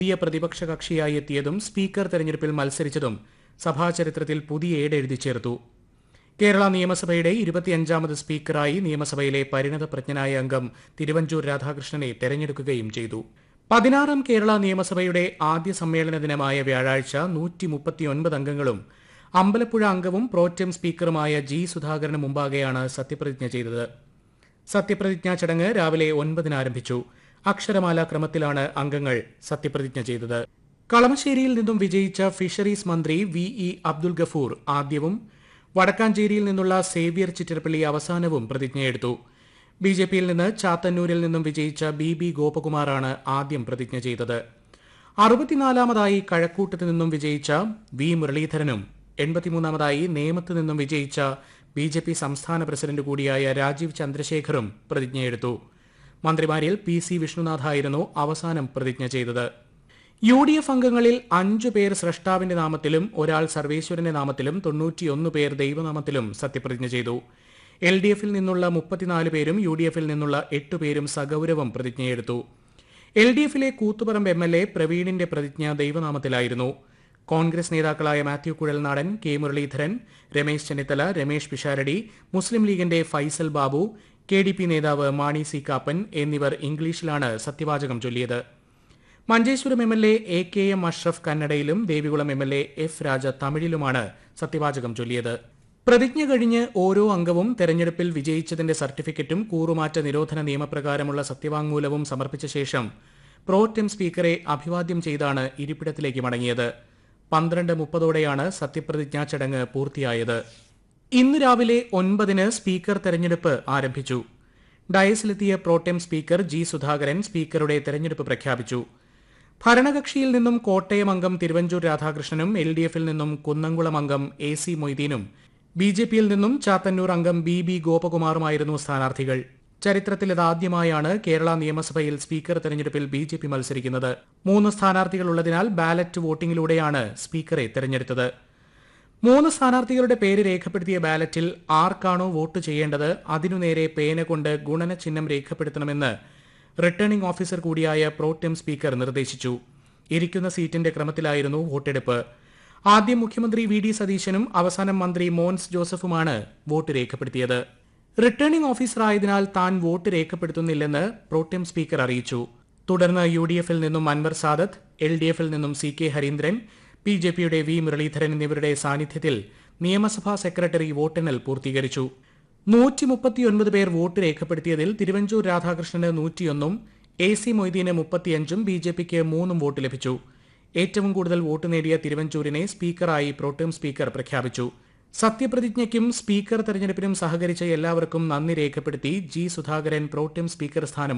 പുതിയ പ്രതിപക്ഷ കക്ഷിയായി എത്തിയതും സ്പീക്കർ തെരഞ്ഞെടുപ്പിൽ മത്സരിച്ചതും സഭാചരിത്രത്തിൽ പുതിയ ഏട് എഴുതി ചേർത്തു കേരള നിയമസഭയുടെ ഇരുപത്തിയഞ്ചാമത് സ്പീക്കറായി നിയമസഭയിലെ പരിണതപ്രജ്ഞനായ അംഗം തിരുവഞ്ചൂർ രാധാകൃഷ്ണനെ തെരഞ്ഞെടുക്കുകയും ചെയ്തു പതിനാറാം കേരള നിയമസഭയുടെ ആദ്യ സമ്മേളന ദിനമായ വ്യാഴാഴ്ച നൂറ്റി മുപ്പത്തിയൊൻപത് അംഗങ്ങളും അമ്പലപ്പുഴ അംഗവും പ്രോറ്റം സ്പീക്കറുമായ ജി സുധാകരന് മുമ്പാകെയാണ് സത്യപ്രതിജ്ഞ ചെയ്തത് സത്യപ്രതിജ്ഞാ ചടങ്ങ് രാവിലെ ഒൻപതിന് ആരംഭിച്ചു അക്ഷരമാല ക്രമത്തിലാണ് അംഗങ്ങൾ സത്യപ്രതിജ്ഞ ചെയ്തത് കളമശ്ശേരിയിൽ നിന്നും വിജയിച്ച ഫിഷറീസ് മന്ത്രി വി ഇ അബ്ദുൽ ഗഫൂർ ആദ്യവും വടക്കാഞ്ചേരിയിൽ നിന്നുള്ള സേവ്യർ ചിറ്റരപ്പള്ളി അവസാനവും പ്രതിജ്ഞയെടുത്തു ബി ജെ പിയിൽ നിന്ന് ചാത്തന്നൂരിൽ നിന്നും വിജയിച്ച ബി ബി ഗോപകുമാറാണ് ആദ്യം പ്രതിജ്ഞ ചെയ്തത് അറുപത്തിനാലാമതായി കഴക്കൂട്ടത്ത് നിന്നും വിജയിച്ച വി മുരളീധരനും എൺപത്തിമൂന്നാമതായി നേമത്ത് നിന്നും വിജയിച്ച ബി ജെ പി സംസ്ഥാന പ്രസിഡന്റ് കൂടിയായ രാജീവ് ചന്ദ്രശേഖറും പ്രതിജ്ഞയെടുത്തു മന്ത്രിമാരിൽ പി സി വിഷ്ണുനാഥായിരുന്നു അവസാനം പ്രതിജ്ഞ ചെയ്തത് യു ഡി എഫ് അംഗങ്ങളിൽ അഞ്ചു പേർ സ്രഷ്ടാവിന്റെ നാമത്തിലും ഒരാൾ സർവേശ്വരന്റെ നാമത്തിലും തൊണ്ണൂറ്റിയൊന്ന് പേർ ദൈവനാമത്തിലും സത്യപ്രതിജ്ഞ ചെയ്തു എൽ ഡി എഫിൽ നിന്നുള്ള മുപ്പത്തിനാല് പേരും യു ഡി എഫിൽ നിന്നുള്ള എട്ട് പേരും സഗൌരവം പ്രതിജ്ഞയെടുത്തു എൽ ഡി എഫിലെ കൂത്തുപറമ്പ് എം എൽ എ പ്രവീണിന്റെ പ്രതിജ്ഞ ദൈവനാമത്തിലായിരുന്നു കോൺഗ്രസ് നേതാക്കളായ മാത്യു കുഴൽനാടൻ കെ മുരളീധരൻ രമേശ് ചെന്നിത്തല രമേശ് പിഷാരടി മുസ്ലിം ലീഗിന്റെ Faisal Babu K D P നേതാവ് മാണി സി കാപ്പൻ എന്നിവർ ഇംഗ്ലീഷിലാണ് സത്യവാചകം ചൊല്ലിയത് Manjeshwaram M L A A K M Ashraf കന്നഡയിലും Devikulam M L A F Raja തമിഴിലുമാണ് സത്യവാചകം ചൊല്ലിയത് പ്രതിജ്ഞ കഴിഞ്ഞ് ഓരോ അംഗവും തെരഞ്ഞെടുപ്പിൽ വിജയിച്ചതിന്റെ സർട്ടിഫിക്കറ്റും കൂറുമാറ്റ നിരോധന നിയമപ്രകാരമുള്ള സത്യവാങ്മൂലവും സമർപ്പിച്ച ശേഷം പ്രോറ്റം സ്പീക്കറെ അഭിവാദ്യം ചെയ്താണ് ഇരിപ്പിടത്തിലേക്ക് മടങ്ങിയത് പന്ത്രണ്ട് മുപ്പതോടെയാണ് സത്യപ്രതിജ്ഞാ ചടങ്ങ് പൂർത്തിയായത് ഇന്ന് രാവിലെ ഒൻപതിന് സ്പീക്കർ തെരഞ്ഞെടുപ്പ് ആരംഭിച്ചു ഡയസിലെത്തിയ പ്രോട്ടം സ്പീക്കർ ജി സുധാകരൻ സ്പീക്കറുടെ തെരഞ്ഞെടുപ്പ് പ്രഖ്യാപിച്ചു ഭരണകക്ഷിയിൽ നിന്നും കോട്ടയം അംഗം തിരുവഞ്ചൂർ രാധാകൃഷ്ണനും എൽ ഡി എഫിൽ നിന്നും കുന്നംകുളം അംഗം എ സി മൊയ്തീനും ബി ജെ പിയിൽ നിന്നും ചാത്തന്നൂർ അംഗം ബി ബി ഗോപകുമാറുമായിരുന്നു സ്ഥാനാർത്ഥികൾ ചരിത്രത്തിലിതാദ്യമായാണ് കേരള നിയമസഭയിൽ സ്പീക്കർ തെരഞ്ഞെടുപ്പിൽ ബി ജെ പി മത്സരിക്കുന്നത് മൂന്ന് സ്ഥാനാർത്ഥികളുള്ളതിനാൽ ബാലറ്റ് വോട്ടിംഗിലൂടെയാണ് സ്പീക്കറെ തെരഞ്ഞെടുത്തത് മൂന്ന് സ്ഥാനാർത്ഥികളുടെ പേര് രേഖപ്പെടുത്തിയ ബാലറ്റിൽ ആർക്കാണോ വോട്ട് ചെയ്യേണ്ടത് അതിനു നേരെ പേന കൊണ്ട് ഗുണന ചിഹ്നം രേഖപ്പെടുത്തണമെന്ന് റിട്ടേണിംഗ് ഓഫീസർ കൂടിയായ പ്രോറ്റം സ്പീക്കർ നിർദ്ദേശിച്ചു ഇരിക്കുന്ന സീറ്റിന്റെ ക്രമത്തിലായിരുന്നു വോട്ടെടുപ്പ് ആദ്യം മുഖ്യമന്ത്രി വി ഡി സതീശനും അവസാനം മന്ത്രി മോൻസ് ജോസഫുമാണ് വോട്ട് രേഖപ്പെടുത്തിയത് റിട്ടേണിംഗ് ഓഫീസറായതിനാൽ താൻ വോട്ട് രേഖപ്പെടുത്തുന്നില്ലെന്ന് പ്രോറ്റം സ്പീക്കർ അറിയിച്ചു തുടർന്ന് യു ഡി എഫിൽ നിന്നും അൻവർ സാദത്ത് എൽ ഡി എഫിൽ നിന്നും C K Hareendran B J പിയുടെ വി മുരളീധരൻ എന്നിവരുടെ സാന്നിധ്യത്തിൽ നിയമസഭാ സെക്രട്ടറി വോട്ടെണ്ണൽ പൂർത്തീകരിച്ചു നൂറ്റി മുപ്പത്തിയൊൻപത് പേർ വോട്ട് രേഖപ്പെടുത്തിയതിൽ തിരുവഞ്ചൂർ രാധാകൃഷ്ണന് നൂറ്റിയൊന്നും എ സി മൊയ്തീന് മുപ്പത്തിയഞ്ചും ബി ജെ പിക്ക് മൂന്നും വോട്ട് ലഭിച്ചു ഏറ്റവും കൂടുതൽ വോട്ട് നേടിയ തിരുവഞ്ചൂരിനെ സ്പീക്കറായി പ്രോട്ടേം സ്പീക്കർ പ്രഖ്യാപിച്ചു സത്യപ്രതിജ്ഞയ്ക്കും സ്പീക്കർ തെരഞ്ഞെടുപ്പിനും സഹകരിച്ച എല്ലാവർക്കും നന്ദി രേഖപ്പെടുത്തി ജി സുധാകരൻ പ്രോട്ടേം സ്പീക്കർ സ്ഥാനം